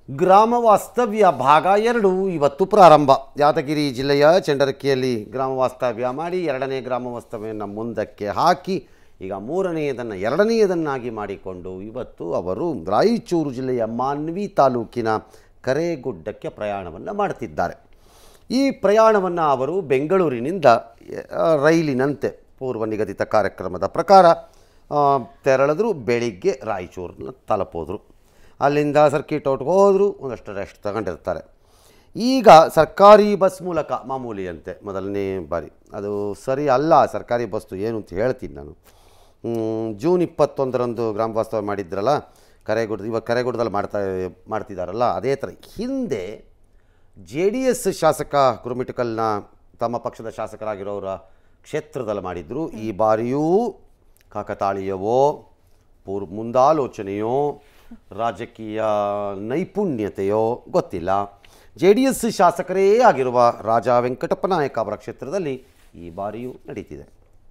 ಗ್ರಾಮ ವಾಸ್ತವ್ಯ ಭಾಗ ಎರಡು ಇವತ್ತು ಪ್ರಾರಂಭ ಯಾದಗಿರಿ ಜಿಲ್ಲೆಯ ಚಂಡರಕಿಯಲ್ಲಿ ಗ್ರಾಮ ವಾಸ್ತವ್ಯ ಮಾಡಿ ಎರಡನೇ ಗ್ರಾಮ ವಾಸ್ತವ್ಯವನ್ನು ಮುಂದಕ್ಕೆ ಹಾಕಿ ಈಗ ಮೂರನೆಯದನ್ನು ಎರಡನೆಯದನ್ನಾಗಿ ಮಾಡಿಕೊಂಡು ಇವತ್ತು ಅವರು ರಾಯಚೂರು ಜಿಲ್ಲೆಯ ಮಾನ್ವಿ ತಾಲೂಕಿನ ಕರೇಗುಡ್ಡಕ್ಕೆ ಪ್ರಯಾಣವನ್ನು ಮಾಡ್ತಿದ್ದಾರೆ ಈ ಪ್ರಯಾಣವನ್ನು ಅವರು ಬೆಂಗಳೂರಿನಿಂದ ಆ, ರೈಲಿನಂತೆ ಪೂರ್ವ ನಿಗದಿತ ಕಾರ್ಯಕ್ರಮದ ಪ್ರಕಾರ ಆ, ತೆರಳಿದ್ರು ಬೆಳಿಗ್ಗೆ ರಾಯಚೂರನ್ನ ತಲುಪೋದ್ರು ಅಲ್ಲಿಂದ ಸರ್ಕಿಟ್ ಔಟ್ಗೆ ಹೋದರು ಒಂದಷ್ಟು ರೆಸ್ಟ್ ತಗೊಂಡಿರ್ತಾರೆ ಈಗ ಸರ್ಕಾರಿ ಬಸ್ ಮೂಲಕ ಮಾಮೂಲಿಯಂತೆ ಮೊದಲನೇ ಬಾರಿ ಅದು ಸರಿ ಅಲ್ಲ ಸರ್ಕಾರಿ ಬಸ್ಸು ಏನು ಅಂತ ಹೇಳ್ತೀನಿ ನಾನು ಹ್ಮ್, ಜೂನ್ ಇಪ್ಪತ್ತೊಂದರಂದು ಗ್ರಾಮ ವಾಸ್ತವ ಮಾಡಿದ್ರಲ್ಲ ಕರೆಗುಡ್ಡ ಇವಾಗ ಕರೆಗುಡ್ಡದಲ್ಲಿ ಮಾಡ್ತಾ ಮಾಡ್ತಿದ್ದಾರಲ್ಲ ಅದೇ ಥರ ಹಿಂದೆ ಜೆ ಡಿ ಎಸ್ ಶಾಸಕ ಗುರುಮಿಟಕಲ್ನ ತಮ್ಮ ಪಕ್ಷದ ಶಾಸಕರಾಗಿರೋರ ಕ್ಷೇತ್ರದಲ್ಲಿ ಮಾಡಿದ್ರು ಈ ಬಾರಿಯೂ ಕಾಕತಾಳೀಯವೋ ಪೂರ್ ಮುಂದಾಲೋಚನೆಯೋ ರಾಜಕೀಯ ನೈಪುಣ್ಯತೆಯೋ ಗೊತ್ತಿಲ್ಲ ಜೆ ಡಿ ಎಸ್ ಶಾಸಕರೇ ಆಗಿರುವ ರಾಜ ವೆಂಕಟಪ್ಪ ನಾಯಕ ಅವರ ಕ್ಷೇತ್ರದಲ್ಲಿ ಈ ಬಾರಿಯೂ ನಡೀತಿದೆ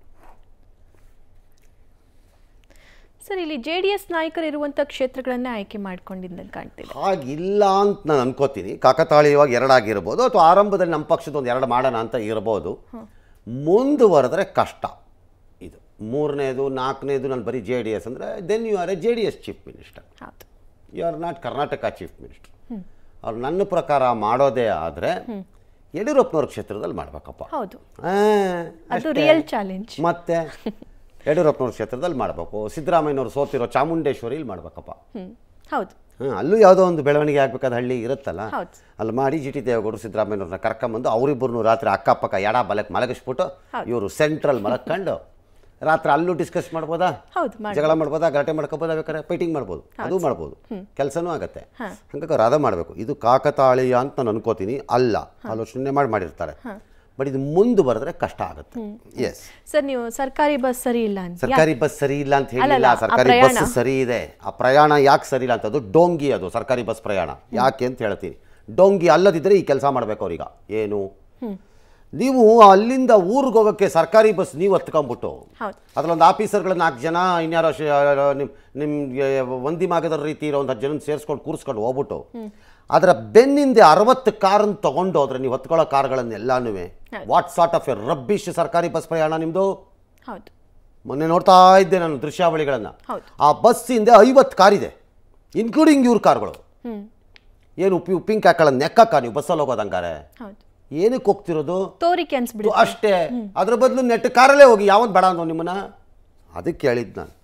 ಸರ್ ಇಲ್ಲಿ ಜೆ ಡಿ ಎಸ್ ನಾಯಕರಿರುವಂಥ ಕ್ಷೇತ್ರಗಳನ್ನೇ ಆಯ್ಕೆ ಮಾಡ್ಕೊಂಡಿದ್ದಂಗೆ ಕಾಣ್ತಿದೆ ಹಾಗಿಲ್ಲ ಅಂತ ನಾನು ಅನ್ಕೋತೀನಿ ಕಾಕತಾಳೀಯವಾಗಿ ಎರಡಾಗಿರ್ಬೋದು ಅಥವಾ ಆರಂಭದಲ್ಲಿ ನಮ್ಮ ಪಕ್ಷದ ಒಂದು ಎರಡು ಮಾಡೋಣ ಅಂತ ಇರ್ಬೋದು ಮುಂದುವರೆದ್ರೆ ಕಷ್ಟ ಇದು ಮೂರನೇದು ನಾಲ್ಕನೇದು ನಾನು ಬರೀ ಜೆ ಡಿ ಎಸ್ ಅಂದರೆ then you are a J D S chief minister ಹೌದು you are not Karnataka chief minister ಅವ್ರು ನನ್ನ ಪ್ರಕಾರ ಮಾಡೋದೇ ಆದರೆ ಯಡಿಯೂರಪ್ಪನವ್ರ ಕ್ಷೇತ್ರದಲ್ಲಿ ಮಾಡ್ಬೇಕಪ್ಪ ಹೌದು ಆ, ಅದು ಅಷ್ಟೇ. ರಿಯಲ್ ಚಾಲೆಂಜ್ ಮತ್ತೆ ಯಡಿಯೂರಪ್ಪನವ್ರ ಕ್ಷೇತ್ರದಲ್ಲಿ ಮಾಡಬೇಕು ಸಿದ್ದರಾಮಯ್ಯನವ್ರು ಸೋತಿರೋ ಚಾಮುಂಡೇಶ್ವರಿಲಿ ಮಾಡ್ಬೇಕಪ್ಪ ಹ್ಮ್ ಹೌದು ಹಾಂ ಅಲ್ಲೂ ಯಾವುದೋ ಒಂದು ಬೆಳವಣಿಗೆ ಆಗಬೇಕಾದ ಹಳ್ಳಿ ಇರುತ್ತಲ್ಲ ಹೌದು. ಅಲ್ಲಿ ಮಾಡಿ ಜಿ ಟಿ ದೇವೇಗೌಡರು ಸಿದ್ದರಾಮಯ್ಯವ್ರನ್ನ ಕರ್ಕೊಂಬಂದು ಅವರಿಬ್ಬರನ್ನು ರಾತ್ರಿ ಅಕ್ಕಪಕ್ಕ ಎಡ ಬಲಕ್ಕೆ ಮಲಗಿಸ್ಬಿಟ್ಟು ಇವರು ಸೆಂಟ್ರಲ್ ಮಲಕ್ಕೊಂಡು ರಾತ್ರಿ ಅಲ್ಲೂ ಡಿಸ್ಕಸ್ ಮಾಡ್ಬೋದಾ ಹೌದು ಮಾಡಿ ಜಗಳ ಮಾಡ್ಬೋದಾ ಗಲಾಟೆ ಮಾಡ್ಕೋಬೋದಾ ಬೇಕಾದ್ರೆ ಫೈಟಿಂಗ್ ಮಾಡ್ಬೋದು ಅದು ಮಾಡ್ಬೋದು ಕೆಲಸನೂ ಆಗತ್ತೆ ಹಾ. ಹಂಗಾಗಿ ಅವ್ರು ಅದ ಮಾಡಬೇಕು ಇದು ಕಾಕತಾಳೀಯ ಅಂತ ನಾನು ಅನ್ಕೋತೀನಿ ಅಲ್ಲ ಆಲೋಚನೆ ಮಾಡಿ ಮಾಡಿರ್ತಾರೆ ಬಟ್ ಇದು ಮುಂದೆ ಬರೆದ್ರೆ ಕಷ್ಟ ಆಗುತ್ತೆ ಎಸ್ ಸರ್ ನೀವು ಸರ್ಕಾರಿ ಬಸ್ ಸರಿ ಇಲ್ಲ ಅಂತ ಸರ್ಕಾರಿ ಬಸ್ ಸರಿ ಇಲ್ಲ ಅಂತ ಹೇಳಿಲ್ಲ ಅಲ್ಲಲ್ಲ, ಆ ಸರ್ಕಾರಿ ಬಸ್ ಪ್ರಯಾಣ. ಸರಿ ಇದೆ ಆ ಪ್ರಯಾಣ ಯಾಕೆ ಸರಿ ಇಲ್ಲ ಅಂತ ಅದು ಡೋಂಗಿ ಅದು ಸರ್ಕಾರಿ ಬಸ್ ಪ್ರಯಾಣ ಯಾಕೆ ಅಂತ ಹೇಳ್ತೀನಿ ಡೋಂಗಿ ಅಲ್ಲದಿದ್ದರೆ ಈ ಕೆಲಸ ಮಾಡಬೇಕು ಅವ್ರೀಗ ಏನು ನೀವು ಅಲ್ಲಿಂದ ಊರಿಗೆ ಹೋಗೋಕ್ಕೆ ಸರ್ಕಾರಿ ಬಸ್ ನೀವು ಹತ್ಕೊಂಬಿಟ್ಟು ಹೌದು ಅದರಲ್ಲೊಂದು ಆಫೀಸರ್ಗಳು ನಾಲ್ಕು ಜನ ಇನ್ಯಾರೋ ನಿಮ್ಮ ನಿಮ್ಗೆ ಒಂದಿ ಮಾಗದ ರೀತಿ ಇರೋ ಒಂದು ಹತ್ತು ಜನ ಸೇರಿಸ್ಕೊಂಡು ಕೂರಿಸ್ಕೊಂಡು ಹೋಗ್ಬಿಟ್ಟು ಅದರ ಬೆನ್ನಿಂದೆ ಅರವತ್ತು ಕಾರನ್ನು ತಗೊಂಡು ಹೋದ್ರೆ ನೀವು ಹತ್ಕೊಳ್ಳೋ ಕಾರ್ಗಳನ್ನೆಲ್ಲಾನು what sort of a rubbish ಸರ್ಕಾರಿ ಬಸ್ ಪ್ರಯಾಣ ನಿಮ್ಮದು ಹೌದು ಮೊನ್ನೆ ನೋಡ್ತಾ ಇದ್ದೆ ನಾನು ದೃಶ್ಯಾವಳಿಗಳನ್ನು ಹೌದು. ಆ ಬಸ್ ಹಿಂದೆ ಐವತ್ತು ಕಾರಿದೆ ಇನ್ಕ್ಲೂಡಿಂಗ್ ಇವ್ರ ಕಾರ್ಗಳು ಹ್ಮ್ ಏನು ಉಪ್ಪಿ ಉಪ್ಪಿನ ಕಾಕಳನ್ನ ನೆಕ್ಕಕ್ಕ ನೀವು ಬಸ್ಸಲ್ಲಿ ಹೋಗೋದು ಹಂಗಾರೆ ಹೌದು ಏನಕ್ಕೆ ಹೋಗ್ತಿರೋದು ತೋರಿಕೆ ಅನ್ಸ್ಬಿಡಿ ಅಷ್ಟೇ ಅದ್ರ ಬದಲು ನೆಟ್ ಕಾರಲ್ಲೇ ಹೋಗಿ ಯಾವನ್ ಬೇಡ ಅಂದೋ ನಿಮ್ಮನ್ನ ಅದಕ್ಕೆ ಹೇಳಿದ್ದು ನಾನು